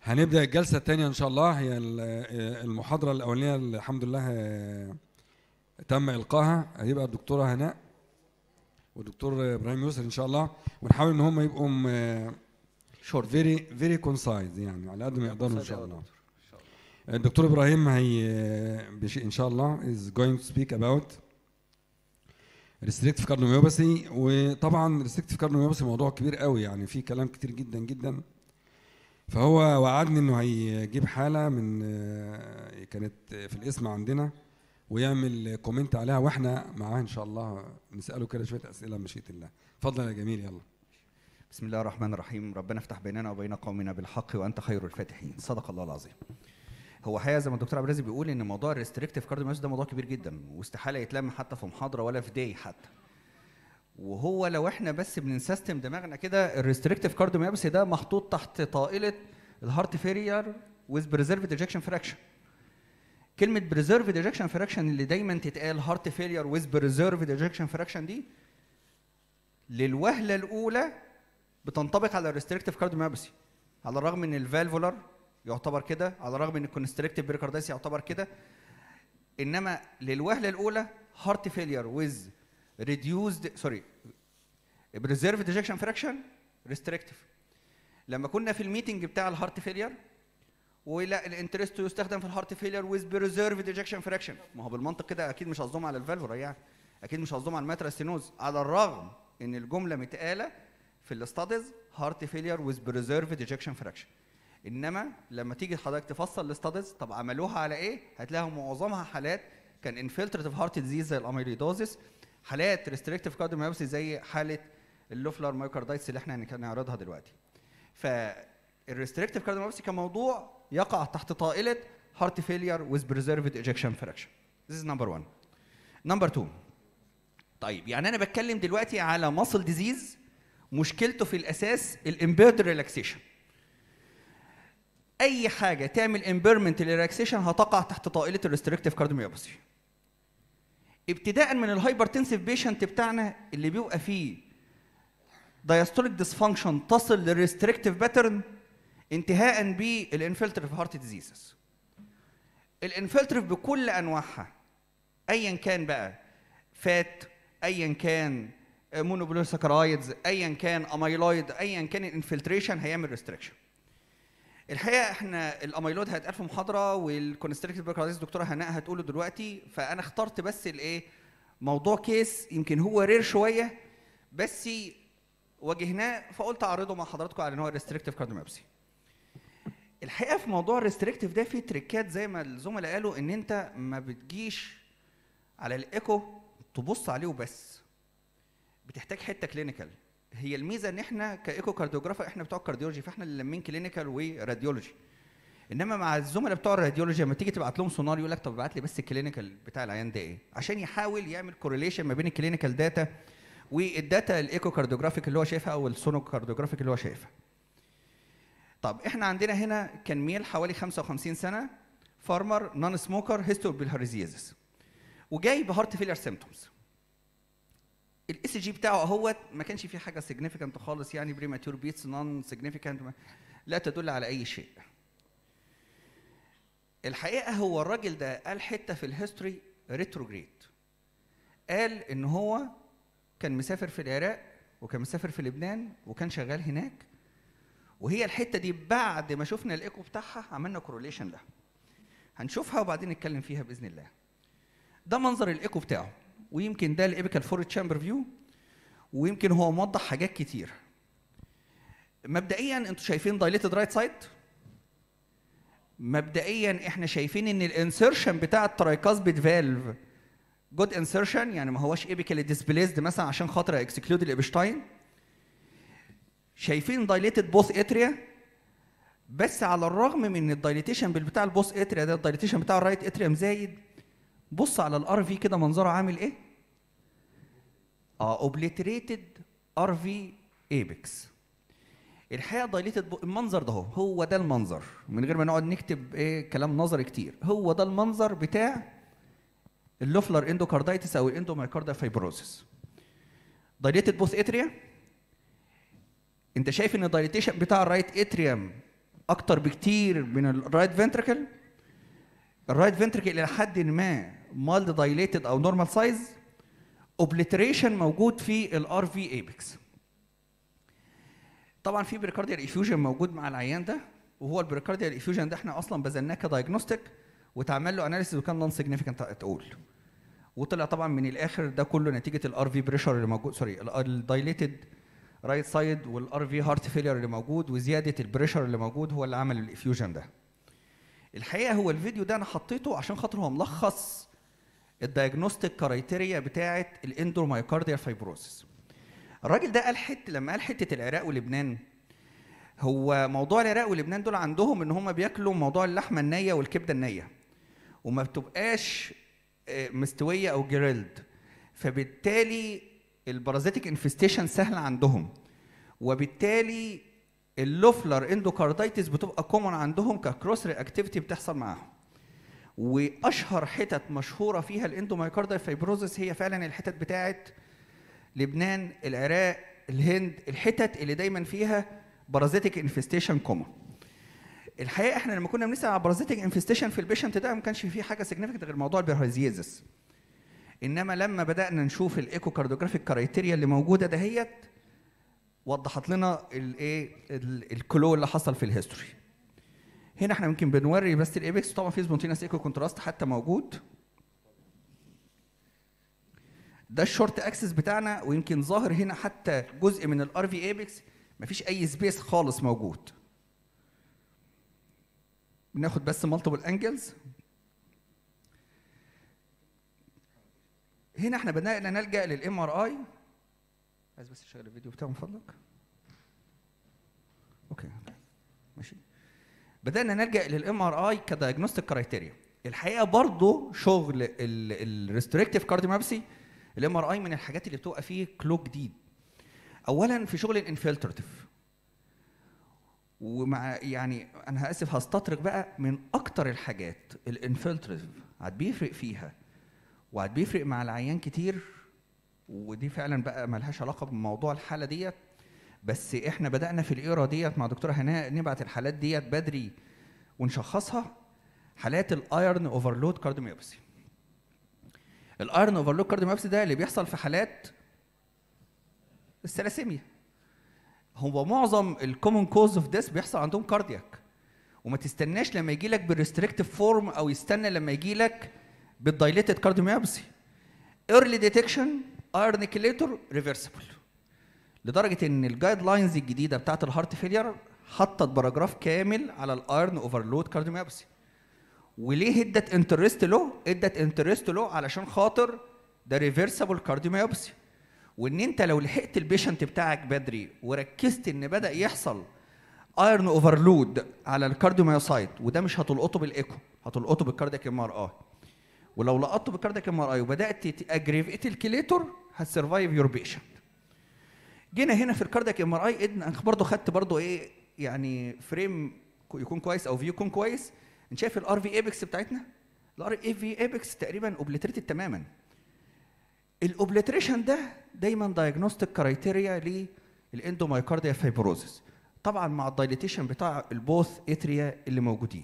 هنبدا الجلسه الثانيه ان شاء الله هي ال- آه، المحاضره الاولانيه اللي الحمد لله آه، تم القائها هيبقى الدكتوره هناء والدكتور ابراهيم يسر ان شاء الله ونحاول ان هم يبقوا شورت فيري فيري كونسايز يعني على قد ما يقدروا ان شاء الله الدكتور ابراهيم هي بشيء ان شاء الله is going to speak about restrictive cardiomyopathy وطبعا restrictive cardiomyopathy موضوع كبير قوي يعني فيه كلام كتير جدا جدا فهو وعدني انه هيجيب حاله من آه، كانت في الاسم عندنا ويعمل كومنت عليها واحنا معاه ان شاء الله نساله كده شويه اسئله مشيئه الله اتفضل يا جميل يلا بسم الله الرحمن الرحيم ربنا افتح بيننا وبين قومنا بالحق وانت خير الفاتحين صدق الله العظيم هو حقيقه زي ما الدكتور عبد الرازق بيقول ان موضوع الريستريكتيف كارديوميوس ده موضوع كبير جدا واستحاله يتلم حتى في محاضره ولا في داي حتى وهو لو احنا بس بنسيستم دماغنا كده الريستريكتيف كارديوميوباثي ده محطوط تحت طائله الهارت فيلير ويز بريزرفد ايجكشن فراكشن كلمه بريزرفد ايجكشن فراكشن اللي دايما تتقال هارت فيلير ويز بريزرفد ايجكشن فراكشن دي للوهله الاولى بتنطبق على الريستريكتيف كارديوميوباثي على الرغم ان الفالفولار يعتبر كده على الرغم ان الكونستريكتيف بريكاردايس يعتبر كده انما للوهله الاولى هارت فيلير ويز ريديوزد سوري بريزيرفد ايجكشن فراكشن ريستريكتيف لما كنا في الميتنج بتاع الهارت فيلير ولا الانترست يستخدم في الهارت فيلير ويز بريزيرفد ايجكشن فراكشن ما هو بالمنطق كده اكيد مش قصدهم على الفالفولار يعني اكيد مش قصدهم على الماتراستينوز على الرغم ان الجمله متقاله في الاستاديز هارت فيلير ويز بريزيرفد ايجكشن فراكشن انما لما تيجي حضرتك تفصل الاستاديز طب عملوها على ايه هتلاقيها معظمها حالات كان انفلتراتيف هارت ديزيز زي الاميليدوزيس حالات ريستريكتيف كارديوميوباثي زي حاله اللوفلر مايوكاردايتس اللي احنا هنعرضها دلوقتي فالريستريكتيف كارديوميوباثي كموضوع يقع تحت طائله هارت فيلير ويز بريزيرفد ايجكشن فراكشن This is number one. Number two. طيب يعني انا بتكلم دلوقتي على ماسل ديزيز مشكلته في الاساس الامبيرد ريلاكسيشن اي حاجه تعمل امبيرمنت للريلاكسيشن هتقع تحت طائله الريستريكتيف كارديوميوباثي ابتداء من الهايبرتنسيف بيشنت بتاعنا اللي بيبقى فيه دايستوليك ديسفانكشن تصل للريستريكتيف باترن انتهاء بالانفلتريف هارت ديزيزز الانفلتريف بكل انواعها ايا كان بقى فات ايا كان مونوبولوساكرايدز ايا كان اميلويد ايا كان الانفلتريشن هيعمل ريستريكشن الحقيقه احنا الاميلويد هيتقال في محاضره والكونستريكتيف بيركارديز الدكتوره هناء هتقوله دلوقتي فانا اخترت بس الايه موضوع كيس يمكن هو رير شويه بس واجهناه فقلت اعرضه مع حضراتكم على ان هو ريستريكتيف كارديوميوباثي الحقيقه في موضوع الريستريكتيف ده في تريكات زي ما الزملاء قالوا ان انت ما بتجيش على الايكو تبص عليه وبس بتحتاج حته كلينيكال هي الميزه ان احنا كايكو كارديوجرافر احنا بتوع كارديولوجي فاحنا اللي لمين كلينيكال وراديولوجي انما مع الزملاء بتوع الراديولوجي لما تيجي تبعت لهم سونار يقول لك طب ابعت لي بس الكلينيكال بتاع العيان ده ايه عشان يحاول يعمل كورليشن ما بين الكلينيكال داتا والداتا الايكو كارديوجرافيك اللي هو شايفها او السونو كارديوجرافيك اللي هو شايفها طب احنا عندنا هنا كان ميل حوالي 55 سنه فارمر نون سموكر هيستو بالهاريزيزس وجاي بهارت فيلر سيمتومز الاس جي بتاعه اهوت ما كانش فيه حاجه سيجنيفيكانت خالص يعني بريماتور بيتس نون سيجنيفيكانت لا تدل على اي شيء الحقيقه هو الراجل ده قال حته في الهيستوري ريتروجريد قال ان هو كان مسافر في العراق وكان مسافر في لبنان وكان شغال هناك وهي الحته دي بعد ما شفنا الايكو بتاعها عملنا كوروليشن لها هنشوفها وبعدين نتكلم فيها باذن الله ده منظر الايكو بتاعه ويمكن ده الابيكال فور تشامبر فيو ويمكن هو موضح حاجات كتير مبدئيا انتوا شايفين دايليتد رايت سايد مبدئيا احنا شايفين ان الانسرشن بتاع الترايكاسبيد فالف جود انسرشن يعني ما هوش ايبيكالي ديسبليسد مثلا عشان خاطر اكسكلود الابشتاين شايفين دايليتد بوث اتريا بس على الرغم من الدايليتيشن بتاع البوث اتريا ده الدايليتيشن بتاع الرايت اتريا مزايد بص على الار في كده منظره عامل ايه اه اوبليتريتد ار في ايبكس الحقيقه دايليتد المنظر ده هو هو ده المنظر من غير ما نقعد نكتب ايه كلام نظري كتير هو ده المنظر بتاع اللوفلر اندوكاردايتس او الاندومايكاردا فايبروسيس دايليتد بوث اتريا انت شايف ان الدايليتيشن بتاع الرايت اتريوم اكتر بكتير من الرايت فنتركل الرايت فنتركل الى حد ما مالد دايليتد او نورمال سايز اوبليتريشن موجود في الار في ايبكس طبعا في بريكارديال افيوجن موجود مع العيان ده وهو البريكارديال افيوجن ده احنا اصلا بذلناه كدايجنوستيك واتعمل له اناليسيس وكان نون سيجنيفيكانت تقول وطلع طبعا من الاخر ده كله نتيجه الار في بريشر اللي موجود سوري الدايليتد رايت سايد والار في هارت فيلير اللي موجود وزياده البريشر اللي موجود هو اللي عمل الافيوجن ده الحقيقه هو الفيديو ده انا حطيته عشان خاطر هو ملخص الدايجنوستيك كرايتيريا بتاعه الاندرومايوكارديال فايبروسيس الراجل ده قال حته لما قال حته العراق ولبنان هو موضوع العراق ولبنان دول عندهم ان هم بياكلوا موضوع اللحمه النيه والكبده النيه وما بتبقاش آه، مستويه او جريلد فبالتالي البارازيتيك انفستيشن سهله عندهم وبالتالي اللوفلر اندوكاردايتس بتبقى كومن عندهم ككروس رياكتيفيتي بتحصل معاهم واشهر حتت مشهوره فيها الاندومايكاردال فايبروزس هي فعلا الحتت بتاعت لبنان العراق الهند الحتت اللي دايما فيها بارازيتيك انفستيشن كومن الحقيقه احنا لما كنا بنسال على بارازيتيك انفستيشن في البيشنت ده ما كانش فيه حاجه سيجنيفيكانت غير موضوع البيرهازيزس انما لما بدانا نشوف الايكو كارديوجرافيك كرايتيريا اللي موجوده دهيت وضحت لنا الايه ال- الكلو اللي حصل في الهيستوري هنا احنا يمكن بنوري بس الايبكس طبعا في سبونتينس ايكو كونتراست حتى موجود ده الشورت اكسس بتاعنا ويمكن ظاهر هنا حتى جزء من الار في ايبكس مفيش اي سبيس خالص موجود بناخد بس مالتيبل انجلز هنا احنا بدانا نلجا للام ار اي عايز بس اشغل الفيديو بتاعه من فضلك اوكي ماشي بدانا نلجا للام ار اي كدايجنوستيك كرايتيريا الحقيقه برضو شغل الريستريكتيف كارديومابسي الام ار اي من الحاجات اللي بتبقى فيه كلو جديد اولا في شغل الانفلتراتيف ومع يعني انا اسف هستطرق بقى من اكتر الحاجات الانفلتراتيف عاد بيفرق فيها وعاد بيفرق مع العيان كتير ودي فعلا بقى ملهاش علاقه بموضوع الحاله ديت بس احنا بدانا في الايرا ديت مع دكتوره هناء نبعت الحالات ديت بدري ونشخصها حالات الايرن اوفرلود كارديوميوباثي الايرن اوفرلود كارديوميوباثي ده اللي بيحصل في حالات الثلاسيميا هو معظم الكومن كوز اوف ديس بيحصل عندهم كاردياك وما تستناش لما يجي لك بالريستريكتيف فورم او يستنى لما يجي لك بالدايليتد كارديوميوباثي ايرلي ديتكشن ايرن كيليتور ريفرسبل لدرجه ان الجايد لاينز الجديده بتاعت الهارت فيلير حطت باراجراف كامل على الايرن اوفرلود كارديوميوباثي وليه ادت انترست له ادت انترست له علشان خاطر ده ريفرسبل كارديوميوباثي وان انت لو لحقت البيشنت بتاعك بدري وركزت ان بدا يحصل ايرن اوفرلود على الكارديوميوسايت وده مش هتلقطه بالايكو هتلقطه بالكاردياك ام ار اي ولو لقطته بالكاردياك ام ار اي وبدات تاجريفيت الكليتور هتسرفايف يور بيشنت جينا هنا في الكاردياك ام ار اي انا برضه خدت برضه ايه يعني فريم يكون كويس او فيو يكون كويس انت شايف الار في ايبكس بتاعتنا الار اي في ايبكس تقريبا اوبليتريتد تماما الاوبليتريشن ده دايما دايجنوستيك كرايتيريا للاندومايكارديا فايبروزس طبعا مع الدايليتيشن بتاع البوث اتريا اللي موجودين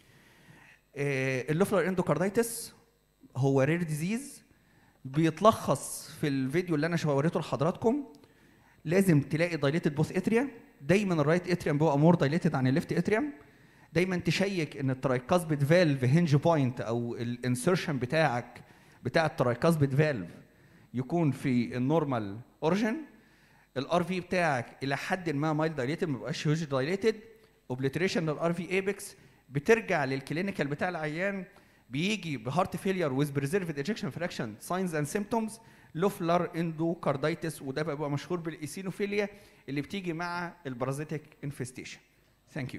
آه، اللوفلر اندوكاردايتس هو رير ديزيز بيتلخص في الفيديو اللي انا شو- وريته لحضراتكم لازم تلاقي دايليتد بوث اتريا دايما الرايت اتريم بيبقى مور دايليتد عن الليفت اتريم دايما تشيك ان الترايكاسبيد فالف هنج بوينت او الانسرشن بتاعك بتاع الترايكاسبيد فالف يكون في النورمال اوريجن الار في بتاعك الى حد ما مايل دايليتد ما بيبقاش هيوج دايليتد اوبليتريشن للار في ايبكس بترجع للكلينيكال بتاع العيان بيجي بهارت فيلير ويز بريزرفد ايجكشن فراكشن ساينز اند سيمبتومز لوفلر اندوكاردايتس وده بقى مشهور بالايسينوفيليا اللي بتيجي مع البارازيتيك انفستيشن ثانك يو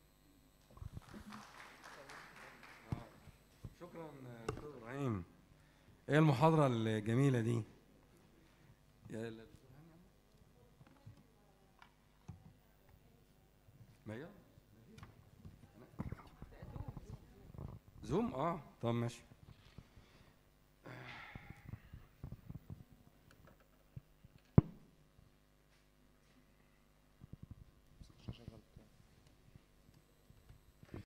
شكرا دكتور ابراهيم ايه المحاضره الجميله دي يا ل- ما هي؟ زوم اه طب ماشي